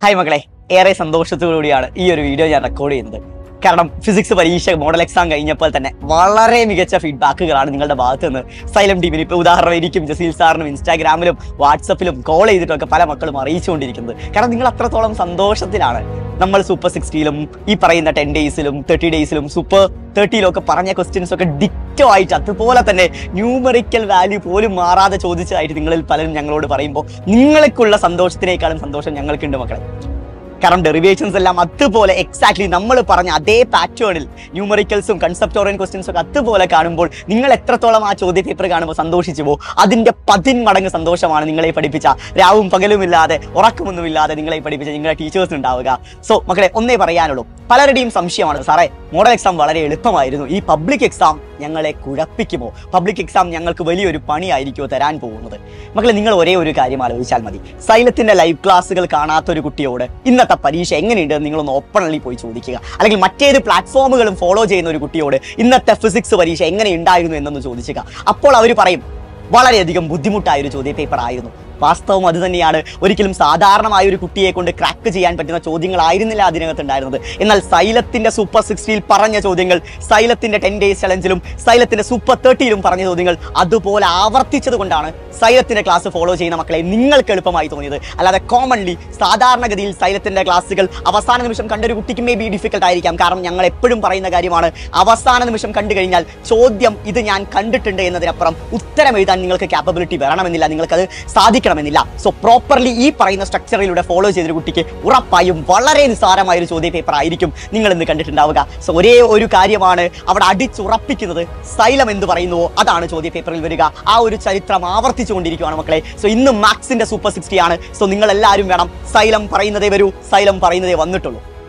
hi മക്കളെ ഏറെ സന്തോഷത്തോടുകൂടിയാണ് ഈ ഒരു വീഡിയോ ഞാൻ റെക്കോർഡ് ചെയ്യുന്നത് കാരണം ഫിസിക്സ് പരീക്ഷ മോഡൽ എക്സാം കഴിഞ്ഞപ്പോൾ തന്നെ വളരെ മികച്ച ഫീഡ്ബാക്കുകളാണ് നിങ്ങളുടെ ഭാഗത്ത് നിന്ന് സൈലം ടീമിന് ഇപ്പോൾ ഉദാഹരണം എനിക്കും ജസീൽ സാറിനും ഇൻസ്റ്റാഗ്രാമിലും വാട്സപ്പിലും കോൾ ചെയ്തിട്ടൊക്കെ പല മക്കളും അറിയിച്ചുകൊണ്ടിരിക്കുന്നത് കാരണം നിങ്ങൾ അത്രത്തോളം സന്തോഷത്തിലാണ് നമ്മൾ സൂപ്പർ സിക്സ്റ്റിയിലും ഈ പറയുന്ന ടെൻ ഡേയ്സിലും തേർട്ടി ഡേയ്സിലും സൂപ്പർ തേർട്ടിയിലും ഒക്കെ പറഞ്ഞ ക്വസ്റ്റ്യൻസ് ഒക്കെ ഡിക്റ്റോ ആയിട്ട് അതുപോലെ തന്നെ ന്യൂമറിക്കൽ വാല്യൂ പോലും മാറാതെ ചോദിച്ചതായിട്ട് നിങ്ങളിൽ പലരും ഞങ്ങളോട് പറയുമ്പോൾ നിങ്ങൾക്കുള്ള സന്തോഷത്തിനേക്കാളും സന്തോഷം ഞങ്ങൾക്കുണ്ട് മക്കളെ കാരണം ഡെറിവേഷൻസ് എല്ലാം അതുപോലെ എക്സാക്ട്ലി നമ്മൾ പറഞ്ഞ അതേ പാറ്റേണിൽ ന്യൂമറിക്കൽസും കൺസെപ്റ്റ് ഓറിയൻ ക്വസ്റ്റ്യൻസും ഒക്കെ അതുപോലെ കാണുമ്പോൾ നിങ്ങൾ എത്രത്തോളം ആ ചോദ്യ പേപ്പർ കാണുമ്പോൾ സന്തോഷിച്ചു പോകും അതിന്റെ പതിൻ മടങ്ങ് സന്തോഷമാണ് നിങ്ങളെ പഠിപ്പിച്ച രാവും പകലുമില്ലാതെ ഉറക്കമൊന്നുമില്ലാതെ നിങ്ങളെ പഠിപ്പിച്ച നിങ്ങളുടെ ടീച്ചേഴ്സ് ഉണ്ടാവുക സോ മക്കളെ ഒന്നേ പറയാനുള്ളൂ പലരുടെയും സംശയമാണ് സാറേ മോഡൽ എക്സാം വളരെ എളുപ്പമായിരുന്നു ഈ പബ്ലിക് എക്സാം ഞങ്ങളെ കുഴപ്പിക്കുമോ പബ്ലിക് എക്സാം ഞങ്ങൾക്ക് വലിയൊരു പണിയായിരിക്കുമോ തരാൻ പോകുന്നത് മക്കളെ നിങ്ങൾ ഒരേ ഒരു കാര്യം ആലോചിച്ചാൽ മതി സൈലത്തിന്റെ ലൈവ് ക്ലാസ്സുകൾ കാണാത്ത ഒരു കുട്ടിയോട് ഇന്നത്തെ പരീക്ഷ എങ്ങനെയുണ്ട് എന്ന് നിങ്ങളൊന്ന് ഓപ്പണലി പോയി ചോദിക്കുക അല്ലെങ്കിൽ മറ്റേത് പ്ലാറ്റ്ഫോമുകളും ഫോളോ ചെയ്യുന്ന ഒരു കുട്ടിയോട് ഇന്നത്തെ ഫിസിക്സ് പരീക്ഷ എങ്ങനെ ഉണ്ടായിരുന്നു എന്നൊന്ന് ചോദിക്കുക അപ്പോൾ അവർ പറയും വളരെയധികം ബുദ്ധിമുട്ടായ ഒരു ചോദ്യ പേപ്പർ ആയിരുന്നു വാസ്തവം അത് തന്നെയാണ് ഒരിക്കലും സാധാരണമായ ഒരു കുട്ടിയെ കൊണ്ട് ക്രാക്ക് ചെയ്യാൻ പറ്റുന്ന ചോദ്യങ്ങളായിരുന്നില്ല അതിനകത്ത് ഉണ്ടായിരുന്നത് എന്നാൽ സൈലത്തിന്റെ സൂപ്പർ സിക്സ്റ്റിയിൽ പറഞ്ഞ ചോദ്യങ്ങൾ സൈലത്തിന്റെ ടെൻ ഡേയ്സ് ചലഞ്ചിലും സൈലത്തിന്റെ സൂപ്പർ തേർട്ടിയിലും പറഞ്ഞ ചോദ്യങ്ങൾ അതുപോലെ ആവർത്തിച്ചത് കൊണ്ടാണ് സൈലത്തിന്റെ ക്ലാസ് ഫോളോ ചെയ്യുന്ന മക്കളെ നിങ്ങൾക്ക് എളുപ്പമായി തോന്നിയത് അല്ലാതെ കോമൺലി സാധാരണഗതിയിൽ സൈലത്തിന്റെ ക്ലാസ്സുകൾ അവസാന നിമിഷം കണ്ടൊരു കുട്ടിക്ക് മേ ബി ഡിഫിക്കൽട്ട് ആയിരിക്കാം കാരണം ഞങ്ങൾ എപ്പോഴും പറയുന്ന കാര്യമാണ് അവസാന നിമിഷം കണ്ടു കഴിഞ്ഞാൽ ചോദ്യം ഇത് ഞാൻ കണ്ടിട്ടുണ്ട് എന്നതിനപ്പുറം ഉത്തരം എഴുതാൻ നിങ്ങൾക്ക് ക്യാപ്പബിലിറ്റി വരണമെന്നില്ല നിങ്ങൾക്കത് സാധിക്കണമെന്നില്ല സോ പ്രോപ്പർലി ഈ പറയുന്ന സ്ട്രക്ചറിലൂടെ ഫോളോ ചെയ്തൊരു കുട്ടിക്ക് ഉറപ്പായും വളരെ നിസ്സാരമായ ഒരു ചോദ്യ പേപ്പർ ആയിരിക്കും നിങ്ങൾ ഇന്ന് കണ്ടിട്ടുണ്ടാവുക സോ ഒരേ ഒരു കാര്യമാണ് അവിടെ അടിച്ചുറപ്പിക്കുന്നത് സൈലം എന്ന് പറയുന്നുവോ അതാണ് ചോദ്യ പേപ്പറിൽ വരിക ആ ഒരു ചരിത്രം ആവർത്തിച്ചുകൊണ്ടിരിക്കുകയാണ് മക്കളെ സോ ഇന്ന് മാത്സിന്റെ സൂപ്പർ സിക്സ്റ്റി ആണ് സോ നിങ്ങൾ എല്ലാവരും വേണം സൈലം പറയുന്നതേ വരൂ സൈലം പറയുന്നതേ വന്നിട്ടുള്ളൂ